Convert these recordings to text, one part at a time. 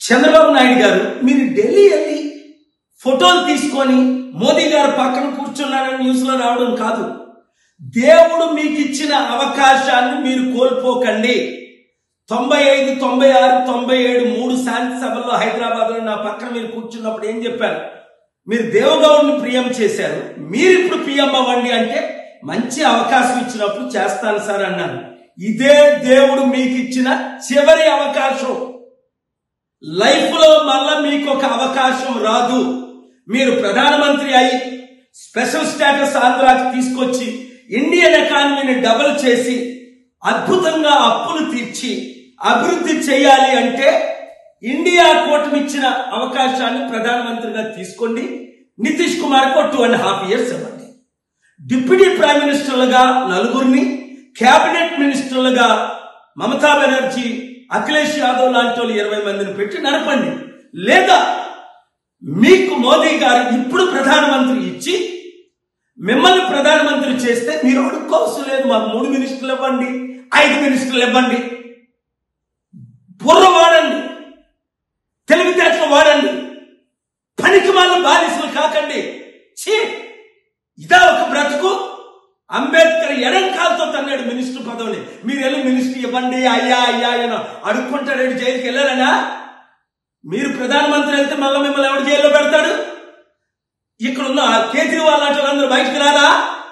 చంద్రబాబు నాయుడు గారు మీరు ఢిల్లీ వెళ్ళి ఫోటోలు తీసుకొని మోదీ గారు పక్కన కూర్చున్నారని న్యూస్లో రావడం కాదు దేవుడు మీకు ఇచ్చిన అవకాశాన్ని మీరు కోల్పోకండి తొంభై ఐదు తొంభై ఆరు తొంభై ఏడు మూడు శాంతి సభల్లో హైదరాబాద్లో నా పక్కన మీరు కూర్చున్నప్పుడు ఏం చెప్పారు మీరు దేవగౌడ్ని ప్రియం చేశారు మీరు ఇప్పుడు పిఎం అవ్వండి అంటే మంచి అవకాశం ఇచ్చినప్పుడు చేస్తాను సార్ అన్నాను ఇదే దేవుడు మీకు ఇచ్చిన చివరి అవకాశం లైఫ్ లో మళ్ళా మీకు ఒక అవకాశం రాదు మీరు ప్రధానమంత్రి అయి స్పెషల్ స్టేటస్ ఆంధ్రాకి తీసుకొచ్చి ఇండియన్ ఎకానమీని డబుల్ చేసి అద్భుతంగా అప్పులు తీర్చి అభివృద్ధి చేయాలి అంటే ఇండియా కూటమి ఇచ్చిన అవకాశాన్ని ప్రధానమంత్రిగా తీసుకోండి నితీష్ కుమార్ కు టూ అండ్ హాఫ్ ఇయర్స్ ఇవ్వండి డిప్యూటీ ప్రైమ్ మినిస్టర్లుగా నలుగురిని కేబినెట్ మినిస్టర్లుగా మమతా బెనర్జీ అఖిలేష్ యాదవ్ లాంటి వాళ్ళు ఇరవై మందిని పెట్టి నడపండి లేదా మీకు మోదీ గారు ఇప్పుడు ప్రధానమంత్రి ఇచ్చి మిమ్మల్ని ప్రధానమంత్రి చేస్తే మీరు అడుక్కోవసరం లేదు మాకు మూడు మినిస్టర్లు ఇవ్వండి ఐదు మినిస్టర్లు ఇవ్వండి బుర్ర వాడండి తెలివితేటలు వాడండి పనికి వాళ్ళ బానిసలు కాకండి ఛీ ఇదా ఒక బ్రతుకు అంబేద్కర్ ఎడంకాలతో తన్నాడు మినిస్టర్ పదవిని మీరు వెళ్ళి మినిస్టర్ ఇవ్వండి అయ్యా అయ్యా అని అడుక్కుంటాడు జైలుకి వెళ్ళారనా మీరు ప్రధానమంత్రి వెళ్తే మళ్ళీ మిమ్మల్ని ఎవడు జైల్లో పెడతాడు ఇక్కడ ఉన్న కేజ్రీవాల్ లాంటి వాళ్ళందరూ బయటకు రారా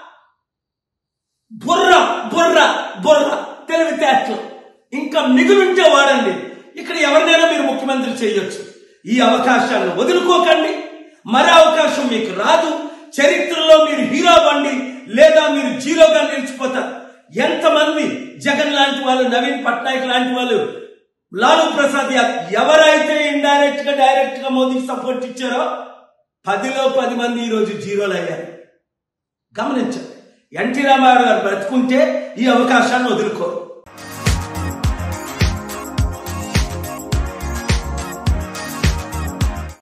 బుర్ర బుర్ర బుర్ర తెలివితేటలు ఇంకా మిగులుంటే వాడండి ఇక్కడ ఎవరినైనా మీరు ముఖ్యమంత్రి చేయొచ్చు ఈ అవకాశాలను వదులుకోకండి మరో అవకాశం మీకు రాదు చరిత్రలో మీరు హీరో అవ్వండి లేదా మీరు జీరోగా నిలిచిపోతారు ఎంతమంది జగన్ లాంటి వాళ్ళు నవీన్ పట్నాయక్ లాంటి వాళ్ళు లాలూ ప్రసాద్ యాదవ్ ఎవరైతే ఇండైరెక్ట్ గా డైరెక్ట్ గా మోదీకి సపోర్ట్ ఇచ్చారో పదిలో పది మంది ఈరోజు జీరోలు అయ్యారు గమనించండి ఎన్టీ రామారావు గారు బ్రతుకుంటే ఈ అవకాశాన్ని వదులుకోరు